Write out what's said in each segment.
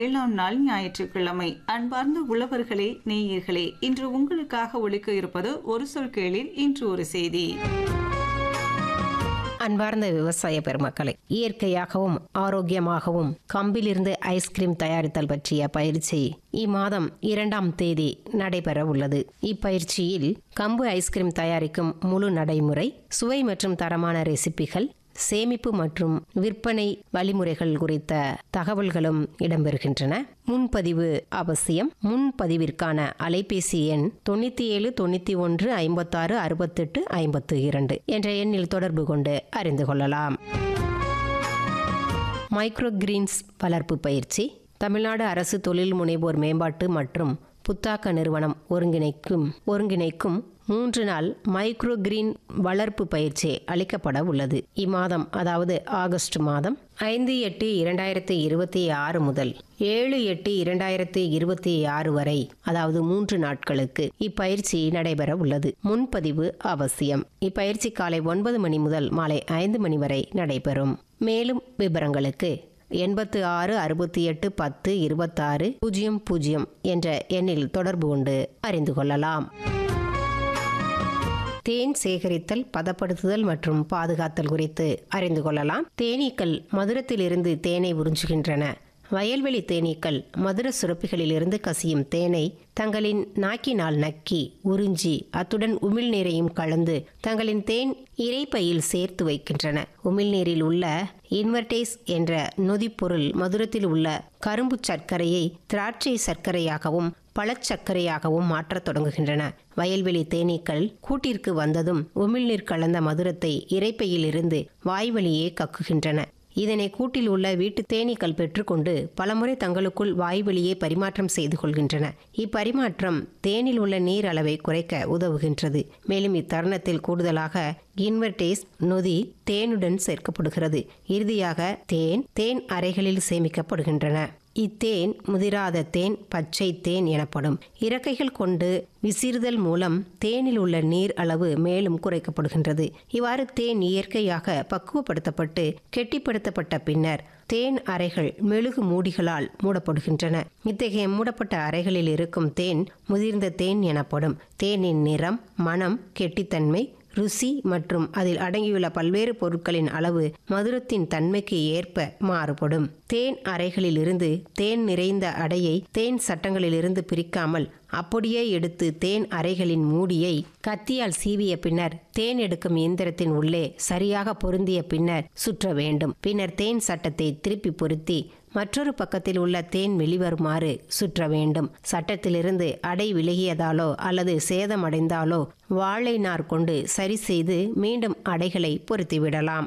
ஏழாம் நாள் ஞாயிற்றுக்கிழமை அன்பார்ந்த உழவர்களே நேயர்களே இன்று உங்களுக்காக ஒழிக்க இருப்பது ஒரு சொல் கேளிர் இன்று ஒரு செய்தி அன்பார்ந்த விவசாய பெருமக்களே இயற்கையாகவும் ஆரோக்கியமாகவும் கம்பிலிருந்து ஐஸ்கிரீம் தயாரித்தல் பற்றிய பயிற்சி இம்மாதம் இரண்டாம் தேதி நடைபெற உள்ளது இப்பயிற்சியில் கம்பு ஐஸ்கிரீம் தயாரிக்கும் முழு நடைமுறை சுவை மற்றும் தரமான ரெசிபிகள் சேமிப்பு மற்றும் விற்பனை வழிமுறைகள் குறித்த தகவல்களும் இடம்பெறுகின்றன முன்பதிவு அவசியம் முன்பதிவிற்கான அலைபேசி எண் தொண்ணூற்றி ஏழு தொண்ணூற்றி ஒன்று ஐம்பத்தாறு அறுபத்தெட்டு ஐம்பத்து இரண்டு என்ற எண்ணில் தொடர்பு கொண்டு அறிந்து கொள்ளலாம் மைக்ரோ கிரீன்ஸ் வளர்ப்பு பயிற்சி தமிழ்நாடு அரசு தொழில் முனைவோர் மேம்பாட்டு மற்றும் புத்தாக்க நிறுவனம் ஒருங்கிணைக்கும் ஒருங்கிணைக்கும் மூன்று நாள் மைக்ரோ கிரீன் வளர்ப்பு பயிற்சி அளிக்கப்பட உள்ளது இம்மாதம் அதாவது ஆகஸ்ட் மாதம் ஐந்து எட்டு இரண்டாயிரத்தி இருபத்தி ஆறு முதல் ஏழு எட்டு இரண்டாயிரத்தி இருபத்தி ஆறு வரை அதாவது மூன்று நாட்களுக்கு இப்பயிற்சி நடைபெற உள்ளது முன்பதிவு அவசியம் இப்பயிற்சி காலை ஒன்பது மணி முதல் மாலை ஐந்து மணி வரை நடைபெறும் மேலும் விவரங்களுக்கு எண்பத்து ஆறு அறுபத்தி எட்டு பத்து இருபத்தாறு பூஜ்ஜியம் பூஜ்ஜியம் என்ற எண்ணில் தொடர்பு கொண்டு அறிந்து கொள்ளலாம் தேன் சேகரித்தல் பதப்படுத்துதல் மற்றும் பாதுகாத்தல் குறித்து அறிந்து கொள்ளலாம் தேனீக்கள் மதுரத்திலிருந்து தேனை உறிஞ்சுகின்றன வயல்வெளி தேனீக்கள் மதுர சுரப்பிகளிலிருந்து கசியும் தேனை தங்களின் நாக்கினால் நக்கி உறிஞ்சி அத்துடன் உமிழ்நீரையும் கலந்து தங்களின் தேன் இறைப்பையில் சேர்த்து வைக்கின்றன உமிழ்நீரில் உள்ள இன்வெர்டேஸ் என்ற நொதிப்பொருள் மதுரத்தில் உள்ள கரும்பு சர்க்கரையை திராட்சை சர்க்கரையாகவும் பழச்சர்க்கரையாகவும் மாற்றத் தொடங்குகின்றன வயல்வெளி தேனீக்கள் கூட்டிற்கு வந்ததும் உமிழ்நீர் கலந்த மதுரத்தை இறைப்பையில் இருந்து வாய்வழியே கக்குகின்றன இதனை கூட்டில் உள்ள வீட்டு தேனீக்கள் பெற்றுக்கொண்டு பலமுறை தங்களுக்குள் வாய்வழியே பரிமாற்றம் செய்து கொள்கின்றன இப்பரிமாற்றம் தேனில் உள்ள நீர் அளவை குறைக்க உதவுகின்றது மேலும் இத்தருணத்தில் கூடுதலாக இன்வெர்டேஸ் நொதி தேனுடன் சேர்க்கப்படுகிறது இறுதியாக தேன் தேன் அறைகளில் சேமிக்கப்படுகின்றன இத்தேன் முதிராத தேன் பச்சை தேன் எனப்படும் இறக்கைகள் கொண்டு விசிறுதல் மூலம் தேனில் உள்ள நீர் அளவு மேலும் குறைக்கப்படுகின்றது இவ்வாறு தேன் இயற்கையாக பக்குவப்படுத்தப்பட்டு கெட்டிப்படுத்தப்பட்ட பின்னர் தேன் அறைகள் மெழுகு மூடிகளால் மூடப்படுகின்றன இத்தகைய மூடப்பட்ட அறைகளில் இருக்கும் தேன் முதிர்ந்த தேன் எனப்படும் தேனின் நிறம் மனம் கெட்டித்தன்மை ருசி மற்றும் அதில் அடங்கியுள்ள பல்வேறு பொருட்களின் அளவு மதுரத்தின் தன்மைக்கு ஏற்ப மாறுபடும் தேன் அறைகளில் இருந்து தேன் நிறைந்த அடையை தேன் சட்டங்களிலிருந்து பிரிக்காமல் அப்படியே எடுத்து தேன் அறைகளின் மூடியை கத்தியால் சீவிய பின்னர் தேன் எடுக்கும் இயந்திரத்தின் உள்ளே சரியாக பொருந்திய பின்னர் சுற்ற வேண்டும் பின்னர் தேன் சட்டத்தை திருப்பி பொருத்தி மற்றொரு பக்கத்தில் உள்ள தேன் வெளிவருமாறு சுற்ற வேண்டும் சட்டத்திலிருந்து அடை விலகியதாலோ அல்லது சேதமடைந்தாலோ வாழை நார் கொண்டு சரி செய்து மீண்டும் அடைகளை பொருத்திவிடலாம்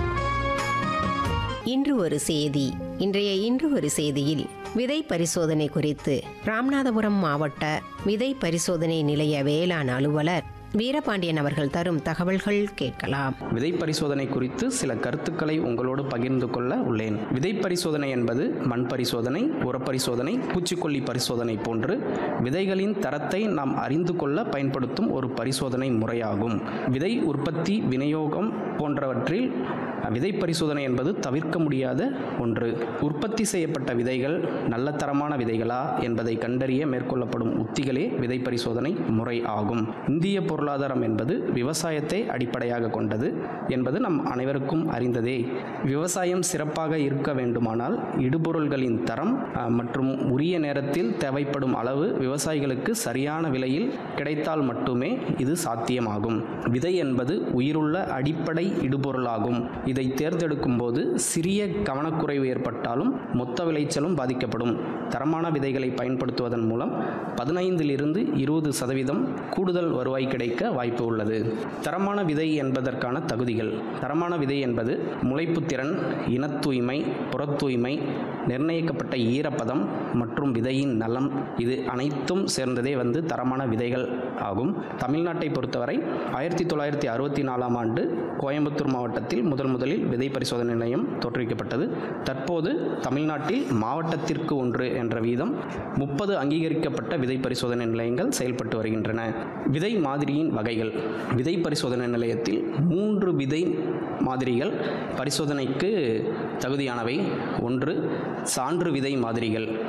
இன்று ஒரு செய்தி இன்றைய இன்று ஒரு செய்தியில் விதை பரிசோதனை குறித்து ராமநாதபுரம் மாவட்ட விதை பரிசோதனை நிலைய வேளாண் அலுவலர் வீரபாண்டியன் அவர்கள் தரும் தகவல்கள் கேட்கலாம் விதை பரிசோதனை குறித்து சில கருத்துக்களை உங்களோடு பகிர்ந்து கொள்ள உள்ளேன் விதை பரிசோதனை என்பது மண் பரிசோதனை உரப்பரிசோதனை பூச்சிக்கொல்லி பரிசோதனை போன்று விதைகளின் தரத்தை நாம் அறிந்து கொள்ள பயன்படுத்தும் ஒரு பரிசோதனை முறையாகும் விதை உற்பத்தி விநியோகம் போன்றவற்றில் விதை பரிசோதனை என்பது தவிர்க்க முடியாத ஒன்று உற்பத்தி செய்யப்பட்ட விதைகள் நல்ல தரமான விதைகளா என்பதை கண்டறிய மேற்கொள்ளப்படும் உத்திகளே விதை பரிசோதனை முறை ஆகும் இந்திய பொருளாதாரம் என்பது விவசாயத்தை அடிப்படையாக கொண்டது என்பது நம் அனைவருக்கும் அறிந்ததே விவசாயம் சிறப்பாக இருக்க வேண்டுமானால் இடுபொருள்களின் தரம் அஹ், மற்றும் உரிய நேரத்தில் தேவைப்படும் அளவு விவசாயிகளுக்கு சரியான விலையில் கிடைத்தால் மட்டுமே இது சாத்தியமாகும் விதை என்பது உயிருள்ள அடிப்படை இடுபொருளாகும் இதை தேர்ந்தெடுக்கும் போது சிறிய கவனக்குறைவு ஏற்பட்டாலும் மொத்த விளைச்சலும் பாதிக்கப்படும் தரமான விதைகளை பயன்படுத்துவதன் மூலம் பதினைந்திலிருந்து இருபது சதவீதம் கூடுதல் வருவாய் கிடைக்க வாய்ப்பு உள்ளது தரமான விதை என்பதற்கான தகுதிகள் தரமான விதை என்பது முளைப்பு திறன் இனத் தூய்மை புறத் தூய்மை நிர்ணயிக்கப்பட்ட ஈரப்பதம் மற்றும் விதையின் நலம் இது அனைத்தும் சேர்ந்ததே வந்து தரமான விதைகள் ஆகும் தமிழ்நாட்டை பொறுத்தவரை ஆயிரத்தி தொள்ளாயிரத்தி அறுபத்தி நாலாம் ஆண்டு கோயம்புத்தூர் மாவட்டத்தில் முதல் முதலில் விதை பரிசோதனை நிலையம் தோற்றுவிக்கப்பட்டது தற்போது தமிழ்நாட்டில் மாவட்டத்திற்கு ஒன்று என்ற வீதம் முப்பது அங்கீகரிக்கப்பட்ட விதை பரிசோதனை நிலையங்கள் செயல்பட்டு வருகின்றன விதை மாதிரியின் வகைகள் விதை பரிசோதனை நிலையத்தில் மூன்று விதை மாதிரிகள் பரிசோதனைக்கு தகுதியானவை ஒன்று சான்று விதை மாதிரிகள்